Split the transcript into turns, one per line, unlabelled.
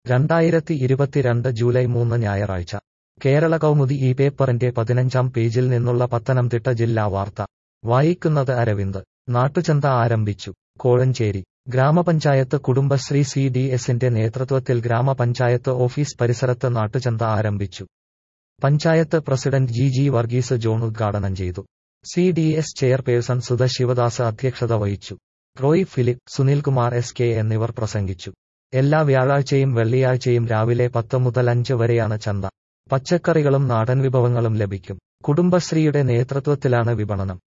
രണ്ടായിരത്തി ഇരുപത്തിരണ്ട് ജൂലൈ മൂന്ന് ഞായറാഴ്ച കേരള കൗമുദി ഈ പേപ്പറിന്റെ പതിനഞ്ചാം പേജിൽ നിന്നുള്ള പത്തനംതിട്ട ജില്ലാ വാർത്ത വായിക്കുന്നത് അരവിന്ദ് നാട്ടുചന്ത ആരംഭിച്ചു കോഴഞ്ചേരി ഗ്രാമപഞ്ചായത്ത് കുടുംബശ്രീ സി ഡി എസിന്റെ നേതൃത്വത്തിൽ ഗ്രാമപഞ്ചായത്ത് ഓഫീസ് പരിസരത്ത് നാട്ടുചന്ത ആരംഭിച്ചു panchayat president G G Varghese John ഉദ്ഘാടനം ചെയ്തു C D S chairperson Sudha Sivadas അധ്യക്ഷത വഹിച്ചു റോയ് ഫിലിപ്പ് സുനിൽകുമാർ എസ് കെ എന്നിവർ പ്രസംഗിച്ചു എല്ലാ വ്യാഴാഴ്ചയും വെള്ളിയാഴ്ചയും രാവിലെ പത്ത് മുതൽ അഞ്ച് വരെയാണ് ചന്ത പച്ചക്കറികളും നാടൻ വിഭവങ്ങളും ലഭിക്കും കുടുംബശ്രീയുടെ നേതൃത്വത്തിലാണ് വിപണനം